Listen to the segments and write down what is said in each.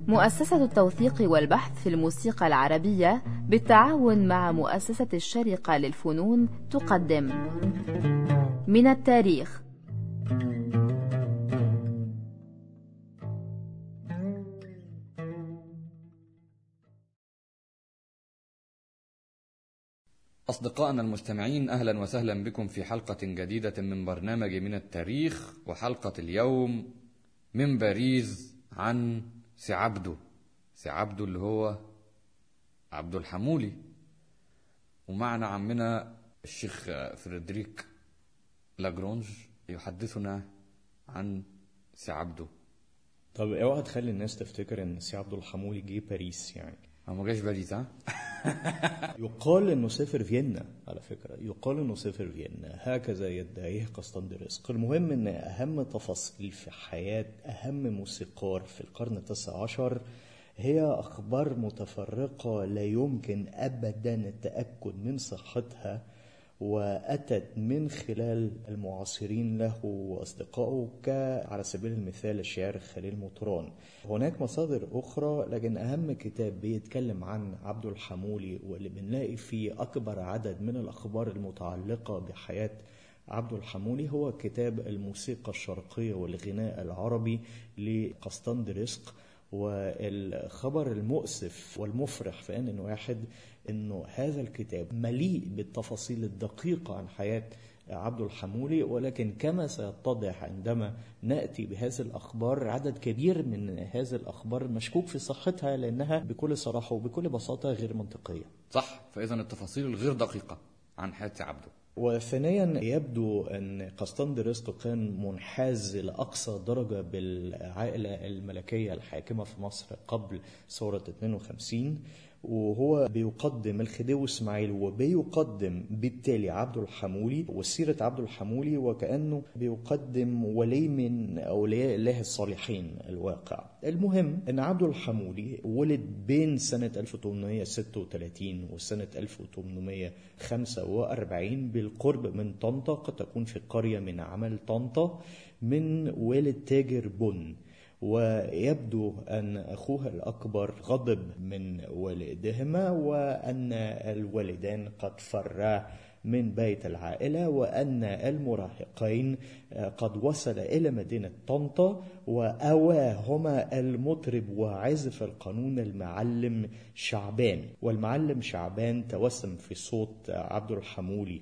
مؤسسة التوثيق والبحث في الموسيقى العربية بالتعاون مع مؤسسة الشرقة للفنون تقدم من التاريخ أصدقائنا المستمعين أهلا وسهلا بكم في حلقة جديدة من برنامج من التاريخ وحلقة اليوم من باريس عن سعبدو سعبدو اللي هو عبد الحمولي ومعنا عمنا الشيخ فريدريك لاجرونج يحدثنا عن سعبدو طب اوعى تخلي الناس تفتكر ان سي عبد الحمولي جه باريس يعني هو ما جاش باريس ها يقال انه سافر فيينا على فكره يقال انه سافر فيينا هكذا يدعيه قسطندرسق المهم ان اهم تفاصيل في حياه اهم موسيقار في القرن التاسع عشر هي اخبار متفرقه لا يمكن ابدا التاكد من صحتها وأتت من خلال المعاصرين له وأصدقائه على سبيل المثال الشاعر خليل مطران هناك مصادر أخرى لكن أهم كتاب بيتكلم عن عبد الحمولي واللي بنلاقي فيه أكبر عدد من الأخبار المتعلقة بحياة عبد الحمولي هو كتاب الموسيقى الشرقية والغناء العربي لقسطندرسق والخبر المؤسف والمفرح في ان واحد انه هذا الكتاب مليء بالتفاصيل الدقيقه عن حياه عبد الحمولي ولكن كما سيتضح عندما ناتي بهذه الاخبار عدد كبير من هذه الاخبار مشكوك في صحتها لانها بكل صراحه وبكل بساطه غير منطقيه. صح فاذا التفاصيل الغير دقيقه عن حياه عبده. وثانيا يبدو ان قسطندرسق كان منحاز لاقصى درجه بالعائله الملكيه الحاكمه في مصر قبل ثوره 52 وهو بيقدم الخديوي اسماعيل وبيقدم بالتالي عبد الحمولي وسيرة عبد الحمولي وكأنه بيقدم ولي من أولياء الله الصالحين الواقع المهم أن عبد الحمولي ولد بين سنة 1836 وسنة 1845 بالقرب من طنطا قد تكون في قرية من عمل طنطا من والد تاجر بن ويبدو أن أخوها الأكبر غضب من والدهما وأن الوالدان قد فرا من بيت العائلة وأن المراهقين قد وصل إلى مدينة طنطا وأواهما المطرب وعزف القانون المعلم شعبان والمعلم شعبان توسم في صوت عبد الحمولي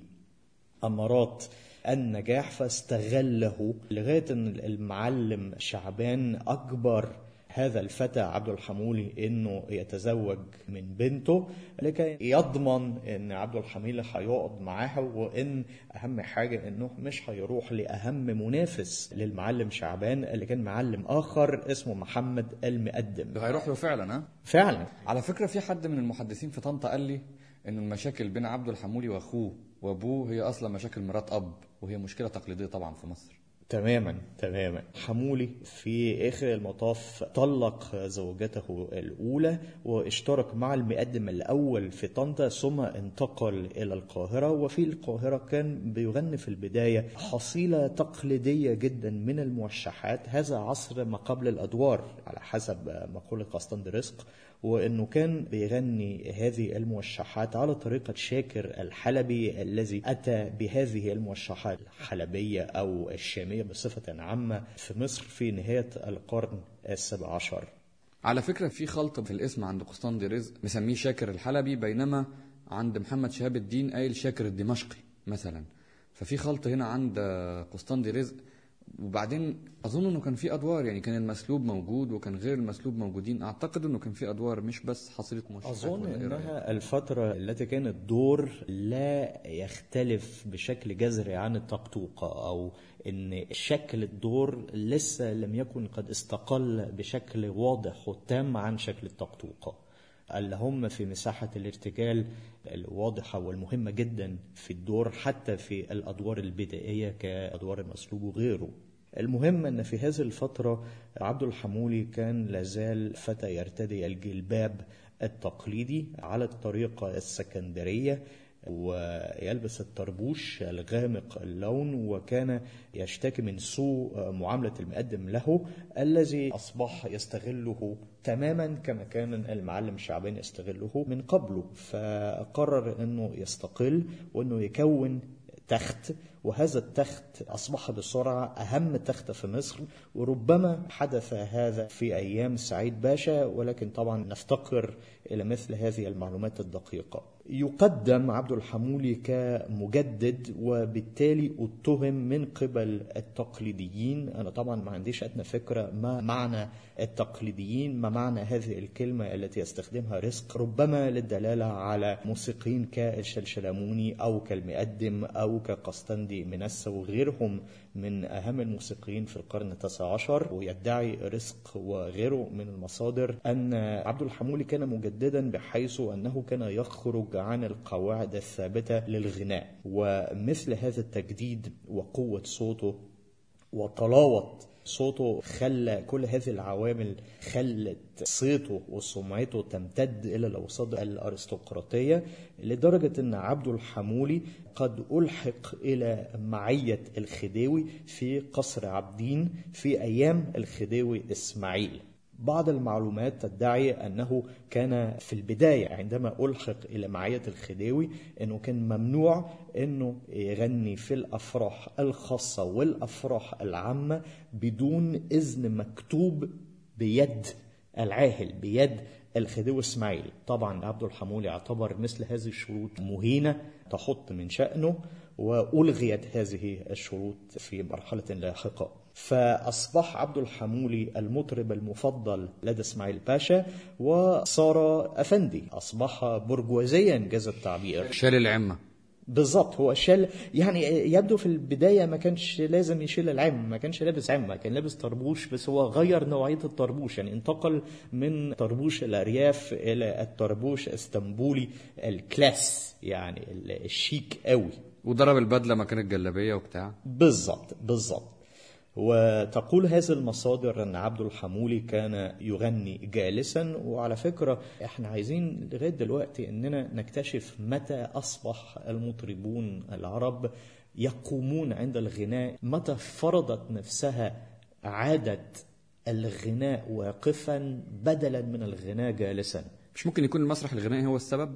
أمارات النجاح فاستغله لغاية أن المعلم شعبان أجبر هذا الفتى عبد الحمولي انه يتزوج من بنته لكي يضمن ان عبد الحمولي هيقعد معاها وان اهم حاجه انه مش هيروح لاهم منافس للمعلم شعبان اللي كان معلم اخر اسمه محمد المقدم ده هيروح له فعلا ها فعلا على فكره في حد من المحدثين في طنطا قال لي ان المشاكل بين عبد الحمولي واخوه وابوه هي اصلا مشاكل مرات اب وهي مشكله تقليديه طبعا في مصر تماما تماما حمولي في اخر المطاف طلق زوجته الاولى واشترك مع المقدم الاول في طنطا ثم انتقل الى القاهره وفي القاهره كان بيغني في البدايه حصيله تقليديه جدا من الموشحات هذا عصر ما قبل الادوار على حسب مقوله قسطندرسق وانه كان بيغني هذه الموشحات على طريقه شاكر الحلبي الذي اتى بهذه الموشحات الحلبيه او الشاميه بصفه عامه في مصر في نهايه القرن السابع عشر. على فكره في خلط في الاسم عند قسطندي رزق مسميه شاكر الحلبي بينما عند محمد شهاب الدين قايل شاكر الدمشقي مثلا ففي خلط هنا عند قسطندي رزق وبعدين اظن انه كان في ادوار يعني كان المسلوب موجود وكان غير المسلوب موجودين اعتقد انه كان في ادوار مش بس حصيله موشحات اظن انها الفتره التي كان الدور لا يختلف بشكل جذري عن الطقطوقه او ان شكل الدور لسه لم يكن قد استقل بشكل واضح وتام عن شكل الطقطوقه اللي هم في مساحة الارتجال الواضحة والمهمة جدا في الدور حتى في الأدوار البدائية كأدوار المسلوب وغيره المهم أن في هذه الفترة عبد الحمولي كان لازال فتى يرتدي الجلباب التقليدي على الطريقة السكندرية ويلبس الطربوش الغامق اللون وكان يشتكي من سوء معاملة المقدم له الذي أصبح يستغله تماما كما كان المعلم الشعباني يستغله من قبله فقرر أنه يستقل وأنه يكون تخت وهذا التخت أصبح بسرعة أهم تخت في مصر وربما حدث هذا في أيام سعيد باشا ولكن طبعا نفتقر إلى مثل هذه المعلومات الدقيقة يقدم عبد الحمولي كمجدد وبالتالي اتهم من قبل التقليديين أنا طبعا ما عنديش أدنى فكرة ما معنى التقليديين ما معنى هذه الكلمة التي يستخدمها رزق ربما للدلالة على موسيقيين كالشلشلاموني أو كالمقدم أو كقسطندي منسى وغيرهم من أهم الموسيقيين في القرن التاسع عشر ويدعي رزق وغيره من المصادر أن عبد الحمولي كان مجددا بحيث أنه كان يخرج عن القواعد الثابتة للغناء ومثل هذا التجديد وقوة صوته وطلاوة صوته خلى كل هذه العوامل خلت صيته وسمعته تمتد إلى الأوساط الأرستقراطية لدرجة أن عبد الحمولي قد ألحق إلى معية الخديوي في قصر عابدين في أيام الخديوي إسماعيل بعض المعلومات تدعي أنه كان في البداية عندما ألحق إلى معية الخديوي أنه كان ممنوع أنه يغني في الأفراح الخاصة والأفراح العامة بدون إذن مكتوب بيد العاهل بيد الخديوي اسماعيل طبعا عبد الحمولي اعتبر مثل هذه الشروط مهينة تحط من شأنه وألغيت هذه الشروط في مرحلة لاحقة فأصبح عبد الحمولي المطرب المفضل لدى اسماعيل باشا وصار أفندي أصبح برجوازيا جاز التعبير شال العمة بالظبط هو شال يعني يبدو في البدايه ما كانش لازم يشيل العم ما كانش لابس عمه كان لابس طربوش بس هو غير نوعيه الطربوش يعني انتقل من طربوش الارياف الى الطربوش اسطنبولي الكلاس يعني الشيك قوي وضرب البدله مكان الجلابيه وبتاع بالظبط بالظبط وتقول هذه المصادر ان عبد الحمولي كان يغني جالسا وعلى فكره احنا عايزين لغايه دلوقتي اننا نكتشف متى اصبح المطربون العرب يقومون عند الغناء متى فرضت نفسها عاده الغناء واقفا بدلا من الغناء جالسا مش ممكن يكون المسرح الغنائي هو السبب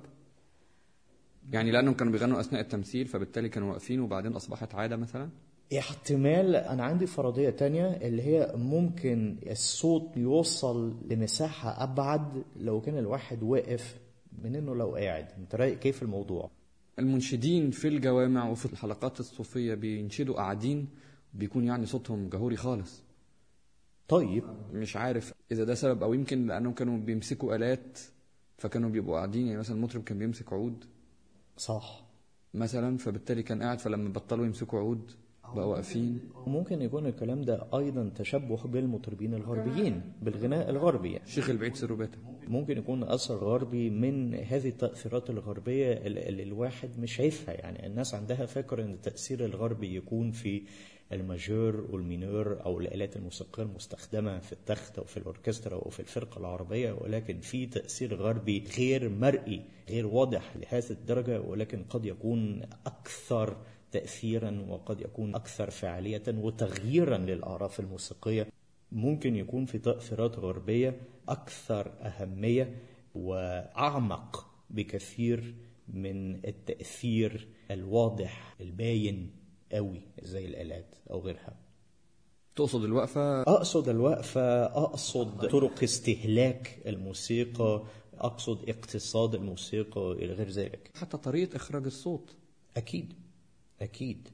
يعني لانهم كانوا بيغنوا اثناء التمثيل فبالتالي كانوا واقفين وبعدين اصبحت عاده مثلا احتمال انا عندي فرضيه تانية اللي هي ممكن الصوت يوصل لمساحه ابعد لو كان الواحد واقف من انه لو قاعد انت رايك كيف الموضوع المنشدين في الجوامع وفي الحلقات الصوفيه بينشدوا قاعدين بيكون يعني صوتهم جهوري خالص طيب مش عارف اذا ده سبب او يمكن لانهم كانوا بيمسكوا الات فكانوا بيبقوا قاعدين يعني مثلا المطرب كان بيمسك عود صح مثلا فبالتالي كان قاعد فلما بطلوا يمسكوا عود بقوا واقفين ممكن يكون الكلام ده ايضا تشبه بالمطربين الغربيين بالغناء الغربي يعني. الشيخ البعيد سروباتا ممكن يكون اثر غربي من هذه التاثيرات الغربيه اللي الواحد مش شايفها يعني الناس عندها فكره ان التاثير الغربي يكون في الماجور والمينور او الالات الموسيقيه المستخدمه في التخت او في الاوركسترا او في الفرقه العربيه ولكن في تاثير غربي غير مرئي غير واضح لهذه الدرجه ولكن قد يكون اكثر تاثيرا وقد يكون اكثر فعاليه وتغييرا للاعراف الموسيقيه ممكن يكون في تاثيرات غربيه اكثر اهميه واعمق بكثير من التاثير الواضح الباين قوي زي الالات او غيرها تقصد الوقفه اقصد الوقفه اقصد طرق استهلاك الموسيقى اقصد اقتصاد الموسيقى الى غير ذلك حتى طريقه اخراج الصوت اكيد اكيد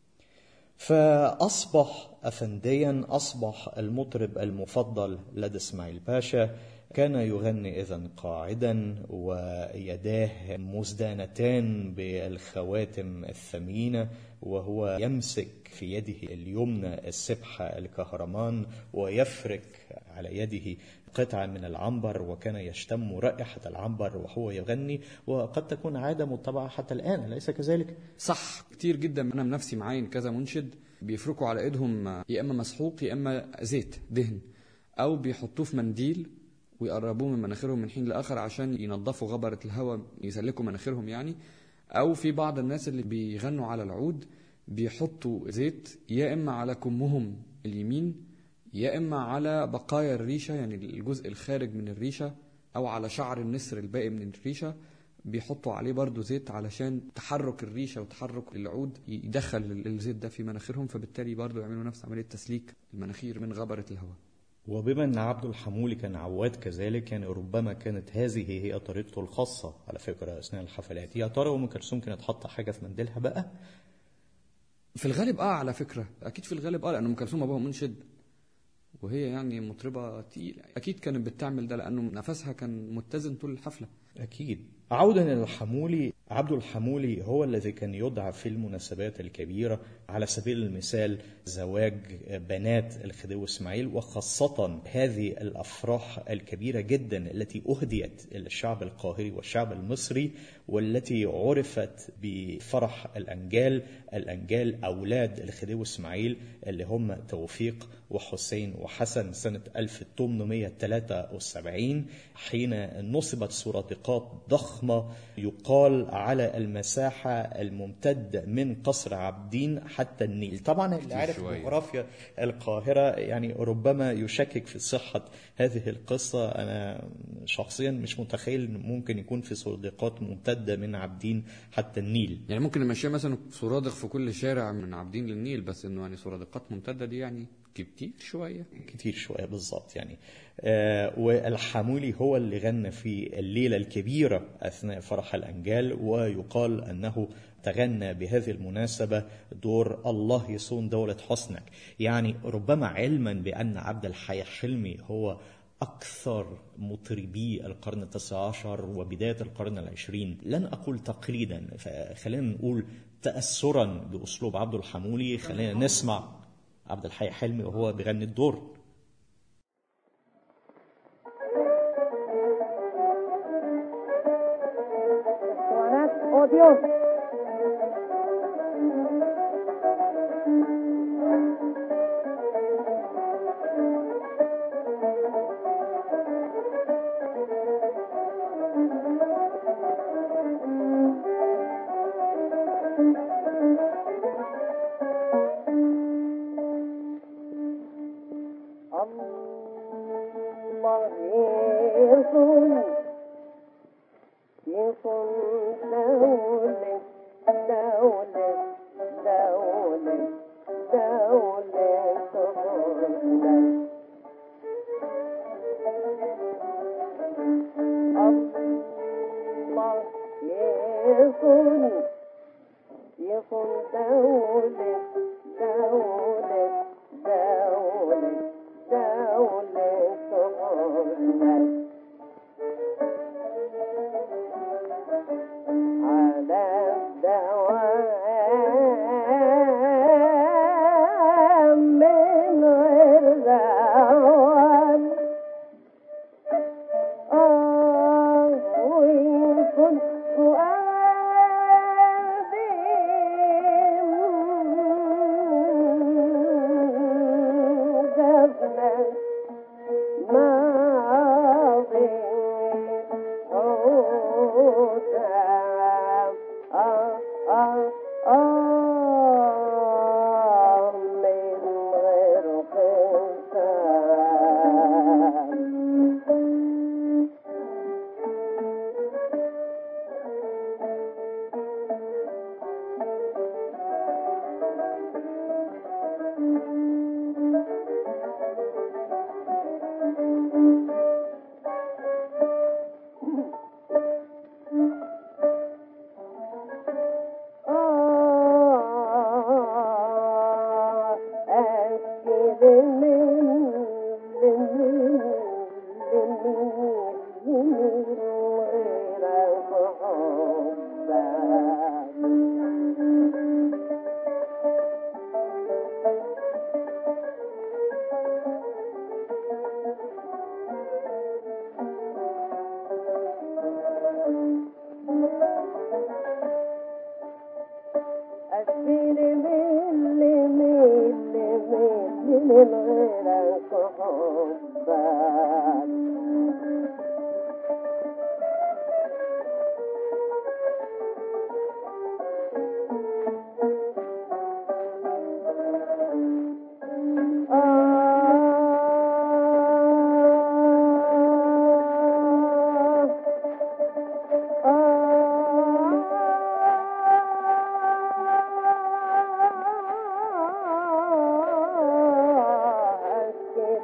فاصبح افنديا اصبح المطرب المفضل لدى اسماعيل باشا كان يغني اذا قاعدا ويداه مزدانتان بالخواتم الثمينه وهو يمسك في يده اليمنى السبحه الكهرمان ويفرك على يده قطعة من العنبر وكان يشتم رائحة العنبر وهو يغني وقد تكون عادة متبعة حتى الآن أليس كذلك؟ صح كتير جدا أنا بنفسي معاين كذا منشد بيفركوا على إيدهم يا إما مسحوق يا إما زيت دهن أو بيحطوه في منديل ويقربوه من مناخيرهم من حين لآخر عشان ينظفوا غبرة الهواء يسلكوا مناخيرهم يعني او في بعض الناس اللي بيغنوا على العود بيحطوا زيت يا اما على كمهم اليمين يا اما على بقايا الريشه يعني الجزء الخارج من الريشه او على شعر النسر الباقي من الريشه بيحطوا عليه برضو زيت علشان تحرك الريشه وتحرك العود يدخل الزيت ده في مناخيرهم فبالتالي برضو يعملوا نفس عمليه تسليك المناخير من غبره الهواء وبما ان عبد الحمولي كان عواد كذلك يعني ربما كانت هذه هي طريقته الخاصه على فكره اثناء الحفلات يا ترى ام كلثوم كانت حاطه حاجه في منديلها بقى في الغالب اه على فكره اكيد في الغالب اه لان ام كلثوم ابوها منشد وهي يعني مطربه تقيله اكيد كانت بتعمل ده لانه نفسها كان متزن طول الحفله اكيد عودا الى الحمولي عبد الحمولي هو الذي كان يدعى في المناسبات الكبيرة على سبيل المثال زواج بنات الخديوي إسماعيل وخاصة هذه الأفراح الكبيرة جدا التي أهديت للشعب القاهري والشعب المصري والتي عرفت بفرح الأنجال الأنجال أولاد الخديوي إسماعيل اللي هم توفيق وحسين وحسن سنة 1873 حين نصبت سرادقات ضخمة يقال على المساحة الممتدة من قصر عابدين حتى النيل طبعا اللي عارف جغرافيا القاهرة يعني ربما يشكك في صحة هذه القصة أنا شخصيا مش متخيل ممكن يكون في سرادقات ممتدة من عابدين حتى النيل يعني ممكن نمشيها مثلا سرادق في كل شارع من عابدين للنيل بس انه يعني سرادقات ممتدة دي يعني كتير شوية كتير شوية بالظبط يعني آه والحمولي هو اللي غنى في الليلة الكبيرة أثناء فرح الأنجال ويقال أنه تغنى بهذه المناسبة دور الله يصون دولة حسنك يعني ربما علما بأن عبد الحي حلمي هو أكثر مطربي القرن التاسع عشر وبداية القرن العشرين لن أقول تقليدا فخلينا نقول تأثرا بأسلوب عبد الحمولي خلينا نسمع عبد الحي حلمي وهو بيغني الدور ¡Oh Dios! الله يصون يصون دولة دولة دولة دولة تغنى الله يصون يصون دولة دولة دولة دولة تغنى على الدوام من غير زوال آه ويكون فؤادي مجفنا ماضي عودا آه آه آه من غير قسام آه أكد من من من غير حبك أشيل من من من من غيرك حبك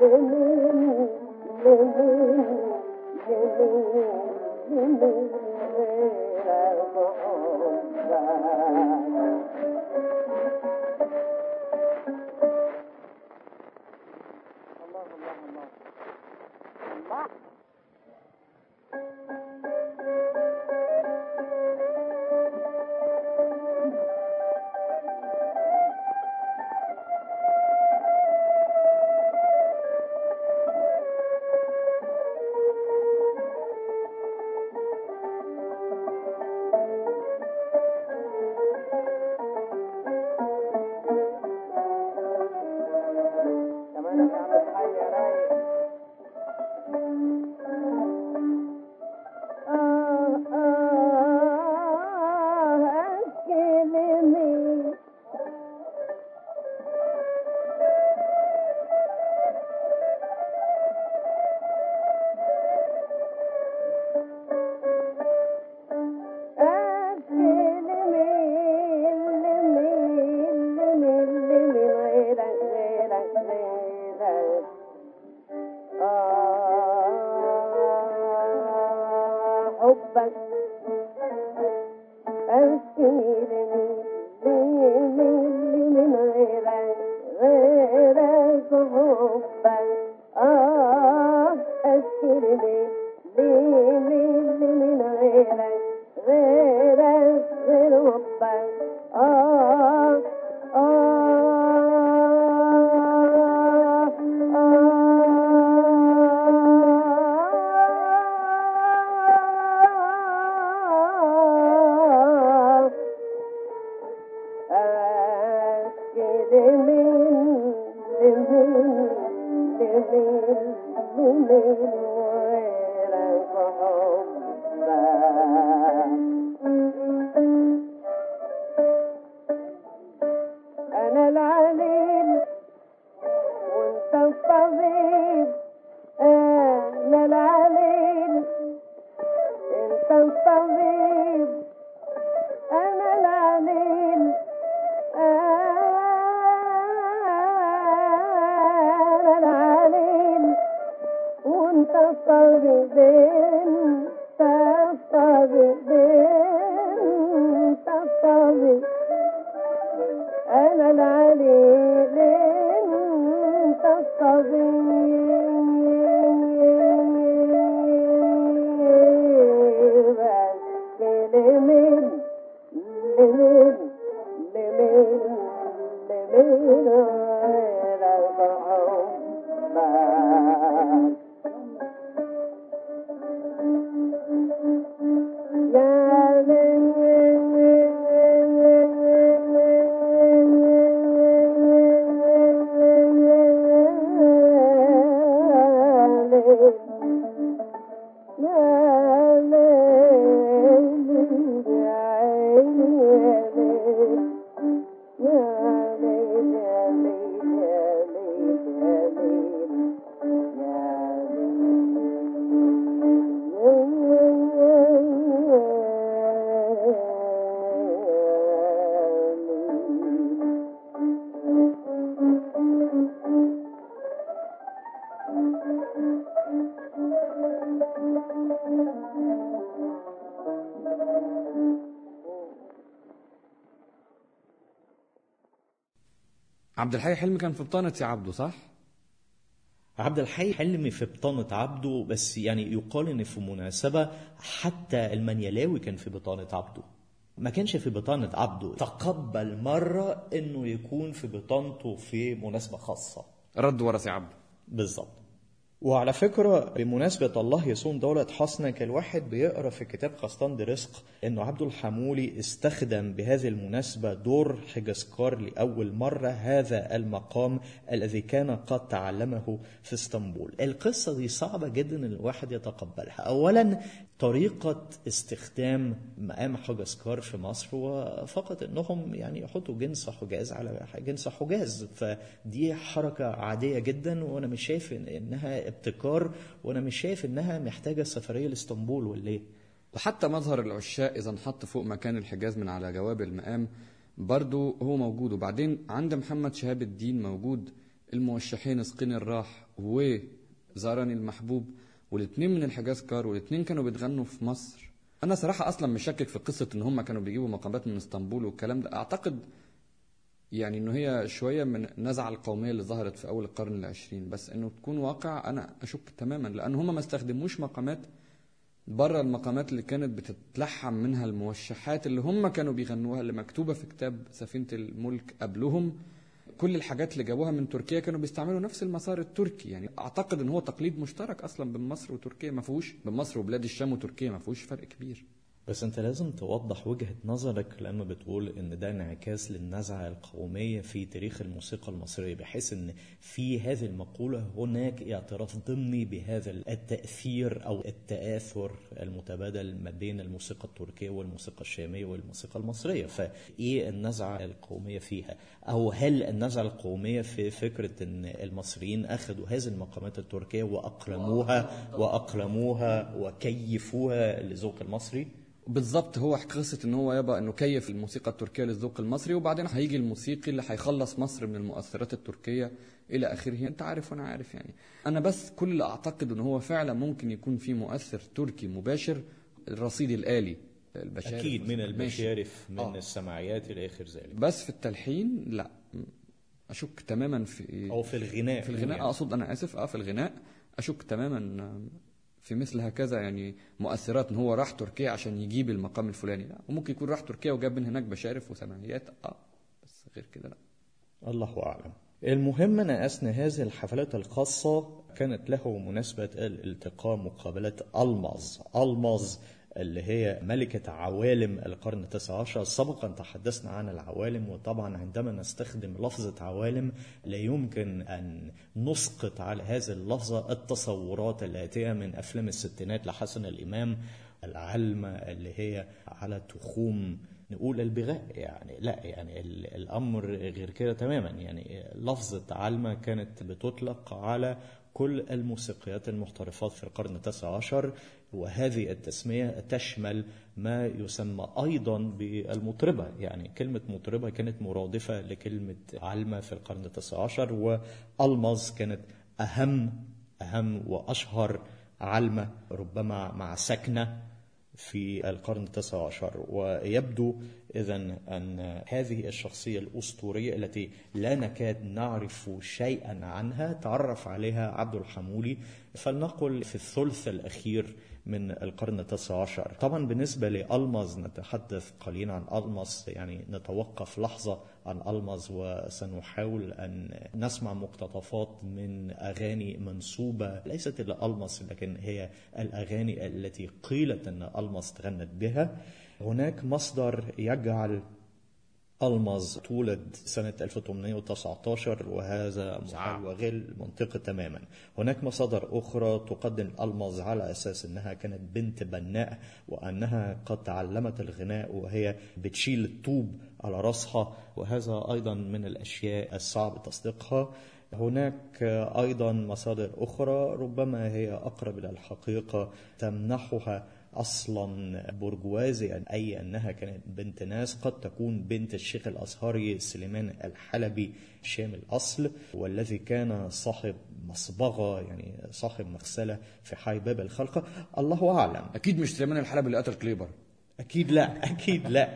لمين لمين لمين لمين غيرك حبك الله الله الله الله كمان يا عم الحي يا رايق آه آه أكلمي حبك أسكني من غيرك غيرك حبك آه أسكني من غيرك غيرك غير حبك آه آه آه أسكت من لمن لمن لمن غيرك حبك أنا العليل وأنت الطبيب أنا العليل أنت الطبيب أنا العليل أنا العليل وأنت الطبيبين الطبيبين أنت الطبيب أنا العليل أنت الطبيب لمن لمن لمن لمن غيرك حبك يا عبد الحي حلمي كان في بطانة يا عبده صح؟ عبد الحي حلمي في بطانة عبده بس يعني يقال ان في مناسبة حتى المنيلاوي كان في بطانة عبده ما كانش في بطانة عبده تقبل مرة انه يكون في بطانته في مناسبة خاصة رد ورث يا عبده بالظبط وعلى فكرة بمناسبة الله يصون دولة حسنة كان الواحد بيقرأ في كتاب قسطان دي رزق إنه عبد الحمولي استخدم بهذه المناسبة دور حجسكار لأول مرة هذا المقام الذي كان قد تعلمه في اسطنبول القصة دي صعبة جدا إن الواحد يتقبلها أولا طريقة استخدام مقام حجسكار في مصر هو فقط انهم يعني يحطوا جنس حجاز على جنس حجاز فدي حركة عادية جدا وانا مش شايف إن- انها ابتكار وانا مش شايف انها محتاجة سفرية لاسطنبول ولا ايه وحتى مظهر العشاق اذا انحط فوق مكان الحجاز من على جواب المقام برضو هو موجود وبعدين عند محمد شهاب الدين موجود الموشحين اسقني الراح وزارني المحبوب والاثنين من الحجاز كار والاثنين كانوا بيتغنوا في مصر انا صراحه اصلا مشكك في قصه ان هم كانوا بيجيبوا مقامات من اسطنبول والكلام ده اعتقد يعني انه هي شويه من النزعه القوميه اللي ظهرت في اول القرن العشرين بس انه تكون واقع انا اشك تماما لان هم ما استخدموش مقامات بره المقامات اللي كانت بتتلحم منها الموشحات اللي هم كانوا بيغنوها اللي مكتوبه في كتاب سفينه الملك قبلهم كل الحاجات اللي جابوها من تركيا كانوا بيستعملوا نفس المسار التركي يعني اعتقد ان هو تقليد مشترك اصلا بين مصر وتركيا ما فيهوش بين مصر وبلاد الشام وتركيا ما فيهوش فرق كبير بس انت لازم توضح وجهة نظرك لما بتقول ان ده انعكاس للنزعة القومية في تاريخ الموسيقى المصرية بحيث ان في هذه المقولة هناك اعتراف ضمني بهذا التأثير او التآثر المتبادل ما بين الموسيقى التركية والموسيقى الشامية والموسيقى المصرية فايه النزعة القومية فيها او هل النزعة القومية في فكرة ان المصريين اخذوا هذه المقامات التركية واقلموها واقلموها وكيفوها للذوق المصري بالظبط هو قصه ان هو يبقى انه كيف الموسيقى التركيه للذوق المصري وبعدين هيجي الموسيقي اللي هيخلص مصر من المؤثرات التركيه الى اخره انت عارف وانا عارف يعني انا بس كل اللي اعتقد ان هو فعلا ممكن يكون في مؤثر تركي مباشر الرصيد الالي البشارف اكيد من ماشي. المشارف من آه. السماعيات الى اخر ذلك بس في التلحين لا اشك تماما في او في الغناء في الغناء يعني. اقصد انا اسف اه في الغناء اشك تماما في مثل هكذا يعني مؤثرات ان هو راح تركيا عشان يجيب المقام الفلاني لا وممكن يكون راح تركيا وجاب من هناك بشارف وسماعيات اه بس غير كده لا الله أعلم المهم أن أثناء هذه الحفلات الخاصة كانت له مناسبة الالتقاء مقابلة ألماظ ألماظ اللي هي ملكة عوالم القرن التاسع عشر سبقا تحدثنا عن العوالم وطبعا عندما نستخدم لفظة عوالم لا يمكن أن نسقط على هذه اللفظة التصورات الآتية من أفلام الستينات لحسن الإمام العلمة اللي هي على تخوم نقول البغاء يعني لا يعني ال- الامر غير كده تماما يعني لفظه علمه كانت بتطلق على كل الموسيقيات المحترفات في القرن التاسع عشر وهذه التسميه تشمل ما يسمى ايضا بالمطربه يعني كلمه مطربه كانت مرادفه لكلمه علمه في القرن التاسع عشر والمظ كانت اهم اهم واشهر علمه ربما مع سكنه في القرن التاسع عشر ويبدو إذا أن هذه الشخصية الأسطورية التي لا نكاد نعرف شيئا عنها تعرف عليها عبد الحمولي فلنقل في الثلث الأخير من القرن التاسع عشر طبعا بالنسبة لألمز نتحدث قليلا عن ألمز يعني نتوقف لحظة عن ألمز وسنحاول أن نسمع مقتطفات من أغاني منسوبة ليست إلى ألمز لكن هي الأغاني التي قيلت أن ألمز تغنت بها هناك مصدر يجعل ألمز تولد سنة 1819 وهذا محال وغير منطقي تماما هناك مصادر أخرى تقدم ألمز على أساس أنها كانت بنت بناء وأنها قد تعلمت الغناء وهي بتشيل الطوب على رأسها وهذا أيضا من الأشياء الصعب تصديقها هناك أيضا مصادر أخرى ربما هي أقرب إلى الحقيقة تمنحها اصلا برجوازيا اي انها كانت بنت ناس قد تكون بنت الشيخ الازهري سليمان الحلبي شام الاصل والذي كان صاحب مصبغه يعني صاحب مغسله في حي باب الخلقه الله اعلم اكيد مش سليمان الحلبي اللي قتل كليبر اكيد لا اكيد لا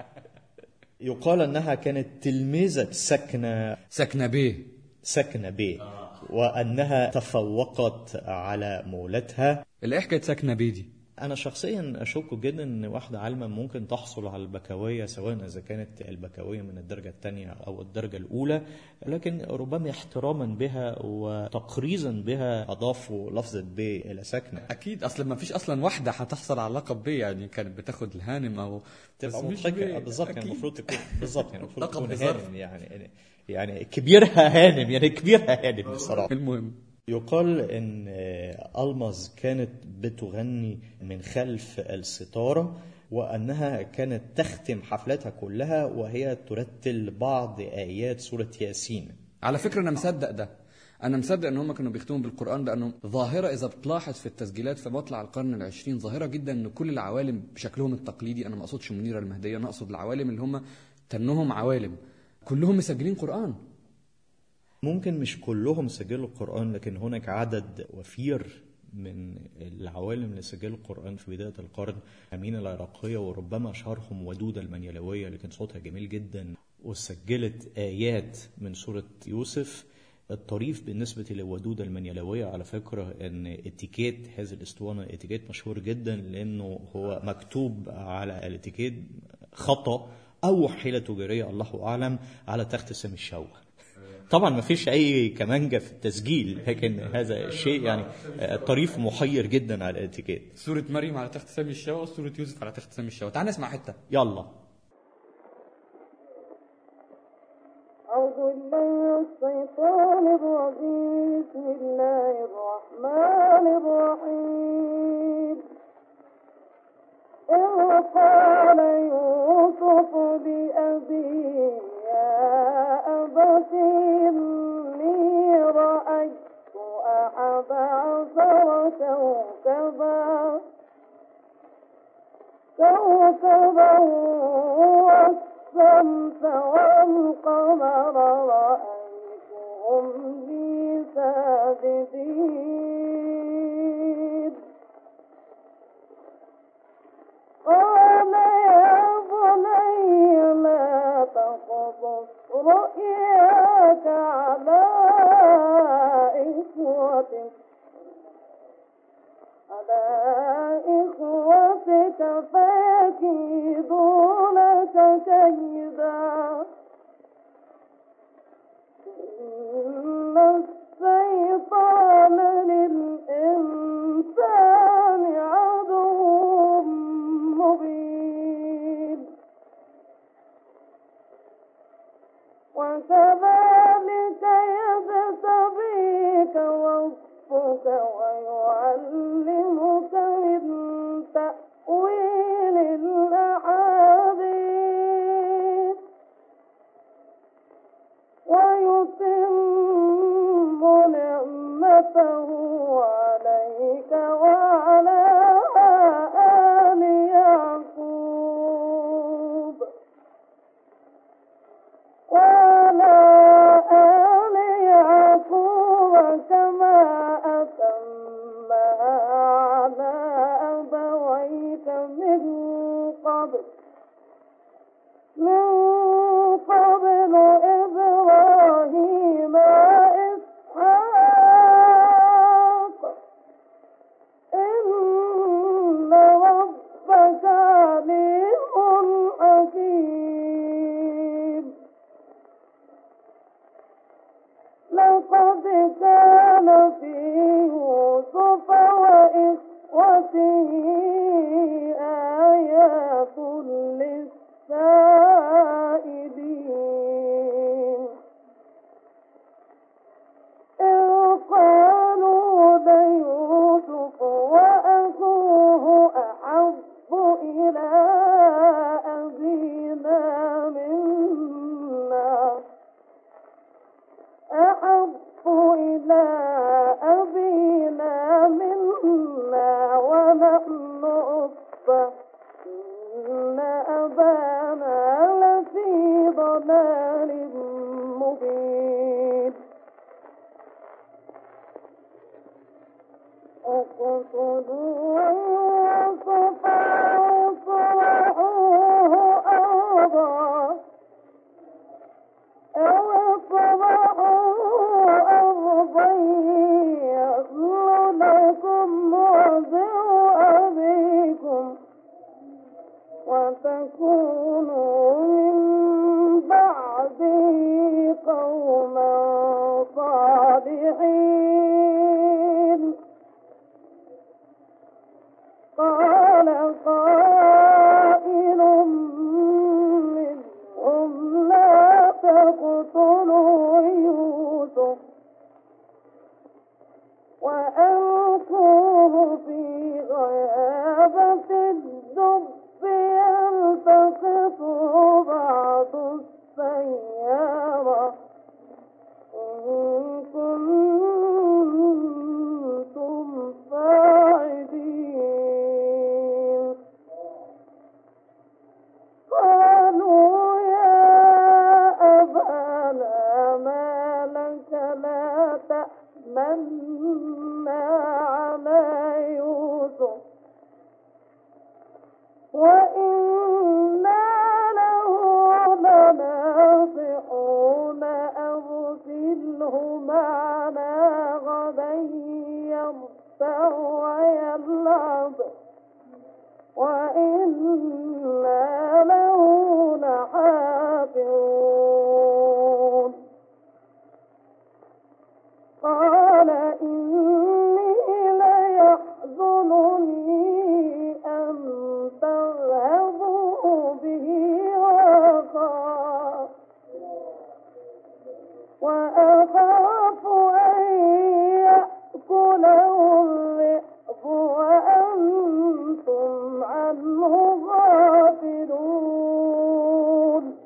يقال انها كانت تلميذه سكنه سكنه بيه سكنه بيه وانها تفوقت على مولتها اللي إيه حكايه سكنه بيه دي أنا شخصيا أشك جدا إن واحدة عالمة ممكن تحصل على البكالوريا سواء إذا كانت البكالوريا من الدرجة الثانية أو الدرجة الأولى لكن ربما احتراما بها وتقريزا بها أضافوا لفظة ب إلى سكنة اكيد اصل ما فيش اصلا واحده هتحصل على لقب بيه يعني كانت بتاخد الهانم او تبقى بس مش مضحكة بيه. بالظبط يعني أكيد. المفروض تكون بالظبط يعني المفروض لقب تكون بظرف. هانم يعني يعني كبيرها هانم يعني كبيرها هانم بصراحة المهم يقال ان المز كانت بتغني من خلف الستاره وانها كانت تختم حفلاتها كلها وهي ترتل بعض ايات سوره ياسين على فكره انا مصدق ده انا مصدق ان هم كانوا بيختموا بالقران لانه ظاهره اذا بتلاحظ في التسجيلات في مطلع القرن العشرين ظاهره جدا ان كل العوالم بشكلهم التقليدي انا ما اقصدش منيره المهديه انا اقصد العوالم اللي هم تنهم عوالم كلهم مسجلين قران ممكن مش كلهم سجلوا القرآن لكن هناك عدد وفير من العوالم اللي سجلوا القرآن في بداية القرن أمين العراقية وربما أشهرهم ودودة المنيلوية اللي كان صوتها جميل جدا وسجلت آيات من سورة يوسف الطريف بالنسبة لودودة المنيلوية على فكرة أن اتيكيت هذه الاسطوانة اتيكيت مشهور جدا لأنه هو مكتوب على الاتيكيت خطأ أو حيلة تجارية الله أعلم على تخت سامي الشوه طبعا ما فيش اي كمانجا في التسجيل لكن هذا الشيء يعني آه، طريف محير جدا على الاتيكيت سورة مريم على تخت سامي الشوا وسورة يوسف على تخت سامي الشوا تعال نسمع حتة يلا أعوذ بالله من الشيطان الرجيم بسم الله الرحمن الرحيم إذ قال يوسف لأبيه يا أبت إني رأيت أحد عشر كوكبا كوكبا والشمس والقمر رأيتهم لي ساجدين قال يا بني لا تقصص رؤياك على إخوتك على إخوتك فيكيدوا لك كيدا إن الشيطان للإنسان عدو مبين وكذلك يجتبيك ربك ويعلمك من تأويل الأحاديث ويتم نعمته عليك وعلى آل يعقوب وعلى آل يعقوب كما أتمها على أبويك من قبل من قبل إبراهيم وإسحاق إن ربك عليم حكيم لقد كان في يوسف وإخوته آيات للسائلين إذ قالوا ليوسف وأخوه أحب إلى أبينا منا أحب إلى أبينا منا ونحن عصبة إن أبانا لفي ضلال مبين اقتلوا يوسف أو اطرحوه أرضا أو اطرحوه أرضا يخل لكم وزر أبيكم وتكونوا من بعده قوما صالحين منا على يوسف وإنا له لناصحون أرسله معنا غدا يرتع ويلعب وإنا له لحافظون قال إني ليحزنني أن تذهبوا به وأخاف وأخاف أن يأكله الذئب وأنتم عنه غافلون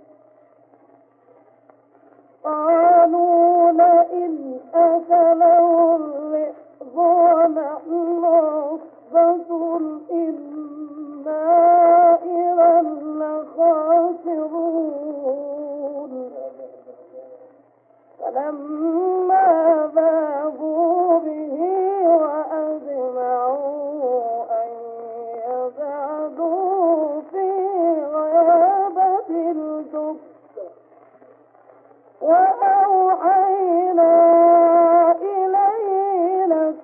قالوا لئن أكله الذئب ونحن عصبة إنا إذا لخاسرون فلما ذهبوا به وأجمعوا أن يذهبوا في غيابة الجب وأوحينا إليه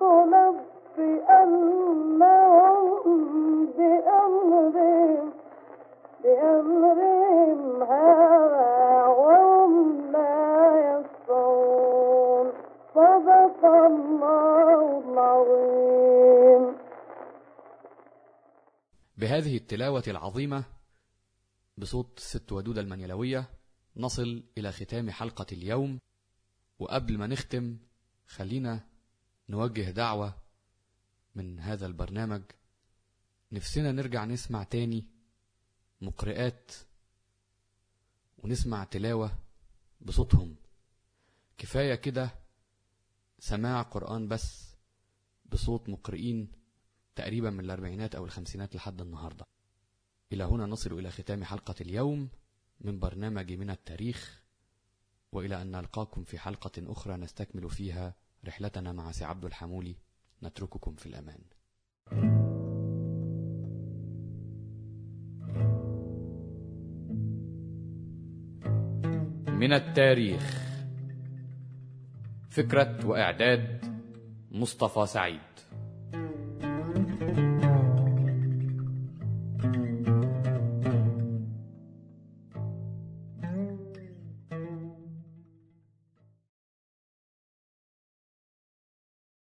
لتنبئنهم بأمرهم بأمرهم هذا وهم لا يشعرون صدق الله العظيم بهذه التلاوة العظيمة بصوت الست ودودة المنيلوية نصل إلى ختام حلقة اليوم وقبل ما نختم خلينا نوجه دعوة من هذا البرنامج نفسنا نرجع نسمع تاني مقرئات ونسمع تلاوة بصوتهم كفاية كده سماع قرآن بس بصوت مقرئين تقريبا من الأربعينات أو الخمسينات لحد النهاردة إلى هنا نصل إلى ختام حلقة اليوم من برنامج من التاريخ وإلى أن نلقاكم في حلقة أخرى نستكمل فيها رحلتنا مع سي عبد الحمولي نترككم في الأمان من التاريخ فكرة وإعداد مصطفى سعيد